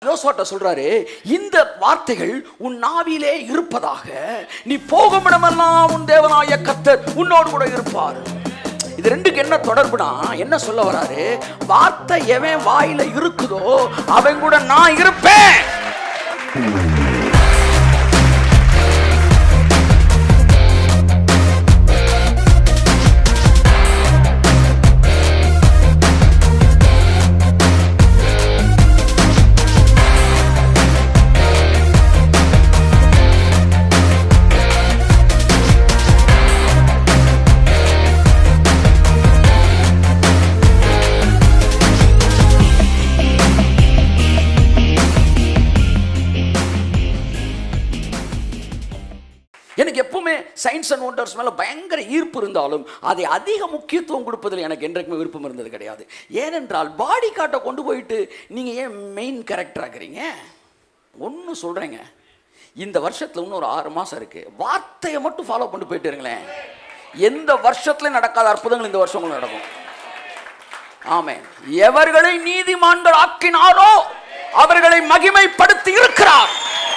யோசுவாட்ட சொல்றாரு இந்த வார்த்தைகள் உன் நாவிலே இருப்பதாக நீ போகும் இடமெல்லாம் உன் தேவனாய கர்த்தர் உன்னோடு கூட இருப்பார் இது ரெண்டுக்கு என்ன தொடர்புனா என்ன சொல்ல வராரு வார்த்தை எவன் வாயில இருக்குதோ அவன் கூட நான் இருப்பேன் எனக்கு எப்பவுமே சயின்ஸ் அண்ட் ஒண்டர்ஸ் மேலே பயங்கர ஈர்ப்பு இருந்தாலும் அதை அதிக முக்கியத்துவம் கொடுப்பதில் எனக்கு என்றைக்குமே விருப்பம் இருந்தது கிடையாது ஏனென்றால் பாடி காட்டை கொண்டு போயிட்டு நீங்கள் ஏன் மெயின் கேரக்டர் ஆக்குறீங்க ஒன்று சொல்கிறேங்க இந்த வருஷத்தில் இன்னும் ஒரு ஆறு மாதம் இருக்குது வார்த்தையை மட்டும் ஃபாலோ பண்ணி போயிட்டு இருங்களேன் எந்த வருஷத்துலையும் நடக்காத அற்புதங்கள் இந்த வருஷம் உங்களுக்கு நடக்கும் ஆமென் எவர்களை நீதிமான்கள் ஆக்கினாரோ அவர்களை மகிமைப்படுத்தி இருக்கிறார்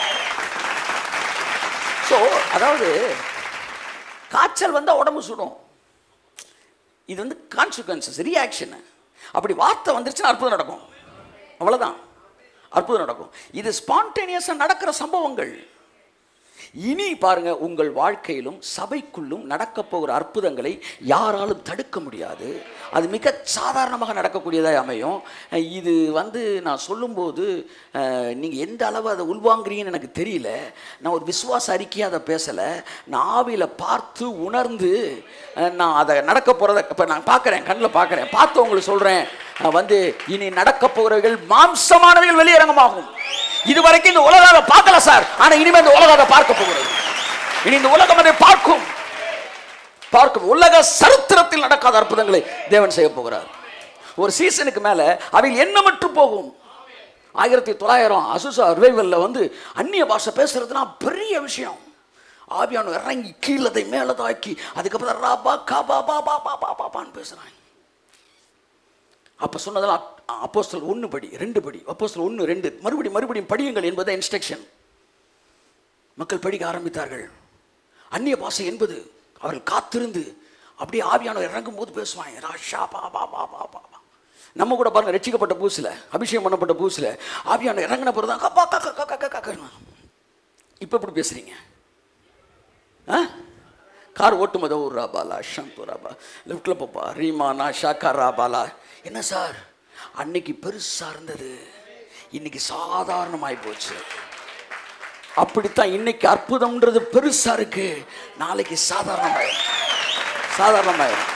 ஸோ அதாவது காய்ச்சல் வந்தால் உடம்பு சுடும் இது வந்து கான்சிக்வன்சஸ் ரியாக்ஷன் அப்படி வார்த்தை வந்துருச்சுன்னா அற்புதம் நடக்கும் அவ்வளோதான் அற்புதம் நடக்கும் இது ஸ்பான்டேனியஸாக நடக்கிற சம்பவங்கள் இனி பாருங்க உங்கள் வாழ்க்கையிலும் சபைக்குள்ளும் நடக்க போகிற அற்புதங்களை யாராலும் தடுக்க முடியாது அது மிக சாதாரணமாக நடக்கக்கூடியதாக அமையும் இது வந்து நான் சொல்லும்போது அஹ், நீங்க எந்த அளவு அதை உள்வாங்குறீங்கன்னு எனக்கு தெரியல நான் ஒரு விசுவாச அறிக்கையாக அதை பேசலை நான் ஆவியில பார்த்து உணர்ந்து அஹ், நான் அதை நடக்க போகிறத இப்போ நான் பார்க்குறேன் கண்ணில் பார்க்குறேன் பார்த்து உங்களுக்கு சொல்கிறேன் வந்து இனி நடக்க போகிறவைகள் மாம்சமானவைகள் வெளியரங்கமாகும் இதுவரைக்கும் இந்த உலகம் அதை பார்க்கல சார் ஆனா இனிமே இந்த உலகம் அதை பார்க்க போகிறது இனி இந்த உலகம் அதை பார்க்கும் பார்க்கும் உலக சரித்திரத்தில் நடக்காத அற்புதங்களை தேவன் செய்ய போகிறார் ஒரு சீசனுக்கு மேல அவைகள் எண்ணமற்று போகும் ஆயிரத்தி தொள்ளாயிரம் அசுசா ரிவைவல்ல வந்து அந்நிய பாஷை பேசுறதுனா பெரிய விஷயம் ஆவியானு இறங்கி கீழதை மேலதாக்கி அதுக்கப்புறம் ராபா காபா பா பா பா பா பாப்பான்னு பேசுறாங்க அப்போ சொன்னதெல்லாம் அப்போஸ்தல் ஒன்று படி ரெண்டு படி அப்போஸ்தல் ஒன்று ரெண்டு மறுபடி மறுபடியும் படியுங்கள் என்பது இன்ஸ்ட்ரக்ஷன் மக்கள் படிக்க ஆரம்பித்தார்கள் அந்நிய பாஷை என்பது அவர்கள் காத்திருந்து அப்படியே ஆவியானவர் இறங்கும் போது பேசுவாங்க ராஷா பா பா பா பா பா பா. நம்ம கூட பாருங்க ரட்சிக்கப்பட்ட பூசில் அபிஷேகம் பண்ணப்பட்ட பூசில் ஆவியானவர் இறங்கின பிறகு தான் கப்பா கக்க கக்க கக்க கக்க இப்போ எப்படி பேசுறீங்க ஆ கார் ஓட்டுமதோ ஒரு ராபாலா ஷந்து ராபா லெஃப்டில் போப்பா ரீமா நாஷா கார் ராபாலா என்ன சார் அன்னைக்கு பெருசா இருந்தது இன்னைக்கு சாதாரணமாய் போச்சு அப்படித்தான் இன்னைக்கு அற்புதம்ன்றது பெருசா இருக்கு நாளைக்கு சாதாரணமாயிரும் சாதாரணமாயிரும்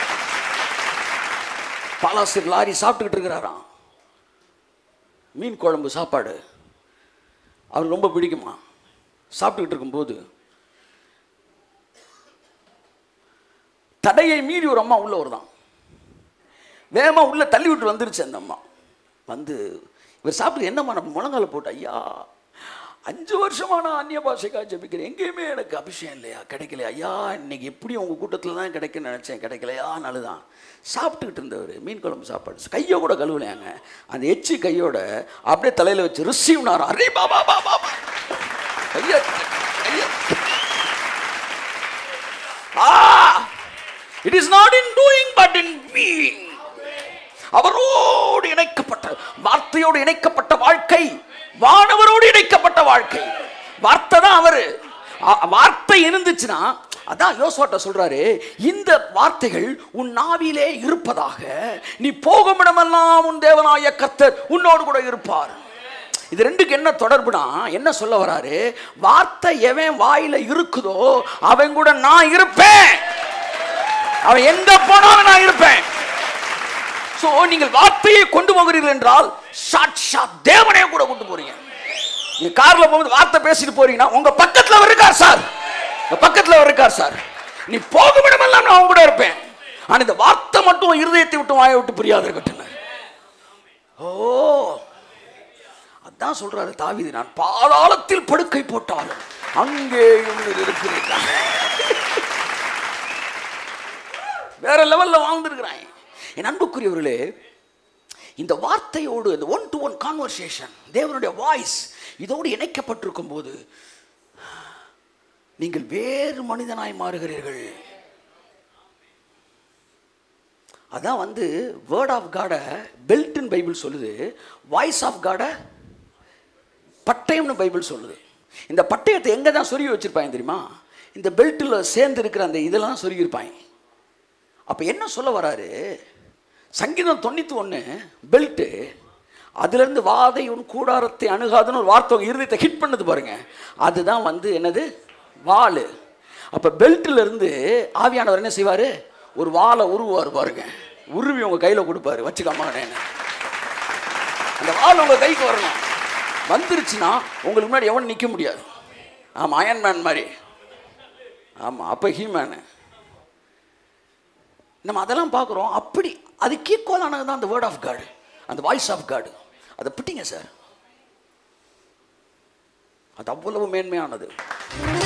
பாலாசிர் லாரி சாப்பிட்டுக்கிட்டு இருக்கிறாராம் மீன் குழம்பு சாப்பாடு அவருக்கு ரொம்ப பிடிக்குமா சாப்பிட்டுக்கிட்டு இருக்கும்போது தடையை மீறி ஒரு அம்மா உள்ள வருதான் வேகமாக உள்ள தள்ளி விட்டு வந்துருச்சு அந்த அம்மா வந்து இவர் சாப்பிட்டு என்னம்மா நம்ம முழங்கால போட்டு ஐயா அஞ்சு வருஷமா நான் அந்நிய பாஷைக்காக ஜெபிக்கிறேன் எங்கேயுமே எனக்கு அபிஷேகம் இல்லையா கிடைக்கல ஐயா இன்னைக்கு எப்படி உங்கள் கூட்டத்தில் தான் கிடைக்குன்னு நினச்சேன் கிடைக்கலையா தான் சாப்பிட்டுக்கிட்டு இருந்தவர் மீன் குழம்பு சாப்பாடு கையை கூட கழுவலையாங்க அந்த எச்சி கையோட அப்படியே தலையில் வச்சு ரிசீவ் நாரம் அரே பாபா பாபா கையை கையை ah it is not in doing but in being அவரோடு இணைக்கப்பட்ட வார்த்தையோடு இணைக்கப்பட்ட வாழ்க்கை வானவரோடு இணைக்கப்பட்ட வாழ்க்கை வார்த்தை தான் அவரு அ- வார்த்தை இருந்துச்சுன்னா அதான் யோசுவாட்ட சொல்றாரு இந்த வார்த்தைகள் உன் நாவிலே இருப்பதாக நீ போகும் இடமெல்லாம் உன் தேவனாய கர்த்தர் உன்னோடு கூட இருப்பார் இது ரெண்டுக்கு என்ன தொடர்புனா என்ன சொல்ல வராரு வார்த்தை எவன் வாயில இருக்குதோ அவன் கூட நான் இருப்பேன் அவன் எங்க போனாலும் நான் இருப்பேன் சோ நீங்கள் வார்த்தையை கொண்டு போகிறீர்கள் என்றால் சாட்சா தேவனையே கூட கொண்டு போறீங்க நீங்க கார்ல போகும்போது வார்த்தை பேசிட்டு போறீங்கன்னா உங்க பக்கத்துல அவர் இருக்கார் சார் உங்க பக்கத்துல அவர் இருக்கார் சார் நீ போகும் இடமெல்லாம் நான் உங்க கூட இருப்பேன் ஆனா இந்த வார்த்தை மட்டும் உன் இருதயத்தை விட்டு வாயை விட்டு புரியாது இருக்கட்டும் ஓ அதான் சொல்றாரு தாவீது நான் பாதாளத்தில் படுக்கை போட்டாலும் அங்கேயும் நீர் இருக்கிறீர்கள் வேற லெவல்ல வாழ்ந்துருக்கிறான் என் அன்புக்குரியவர்களே இந்த வார்த்தையோடு இந்த ஒன் டு ஒன் கான்வர்சேஷன் தேவனுடைய வாய்ஸ் இதோடு இணைக்கப்பட்டிருக்கும் போது நீங்கள் வேறு மனிதனாய் மாறுகிறீர்கள் அதான் வந்து வேர்ட் ஆஃப் காடை பெல்ட்னு பைபிள் சொல்லுது வாய்ஸ் ஆஃப் காடை பட்டயம்னு பைபிள் சொல்லுது இந்த பட்டயத்தை எங்கே தான் சொருகி வச்சிருப்பாங்க தெரியுமா இந்த பெல்ட்டில் சேர்ந்து இருக்கிற அந்த இதெல்லாம் சொருகியிருப்பாங்க அப்போ என்ன சொல்ல வராரு சங்கீதம் தொண்ணூற்றி ஒன்று பெல்ட்டு அதுலேருந்து வாதை உன் கூடாரத்தை அணுகாதுன்னு ஒரு வார்த்தை உங்க இருதயத்தை ஹிட் பண்ணது பாருங்க அதுதான் வந்து என்னது வாள் அப்போ பெல்ட்டில் இருந்து ஆவியானவர் என்ன செய்வார் ஒரு வாளை உருவார் பாருங்க உருவி உங்கள் கையில் கொடுப்பாரு வச்சுக்காம அந்த வாள் உங்கள் கைக்கு வரணும் வந்துருச்சுன்னா உங்களுக்கு முன்னாடி எவனும் நிற்க முடியாது ஆமாம் அயன்மேன் மாதிரி ஆமாம் அப்போ ஹீமேனு நம்ம அதெல்லாம் பார்க்குறோம் அப்படி அதுக்கு ஈக்குவலானது தான் அந்த வேர்ட் ஆஃப் காடு அந்த வாய்ஸ் ஆஃப் காடு அதை பிட்டிங்க சார் அது அவ்வளவு மேன்மையானது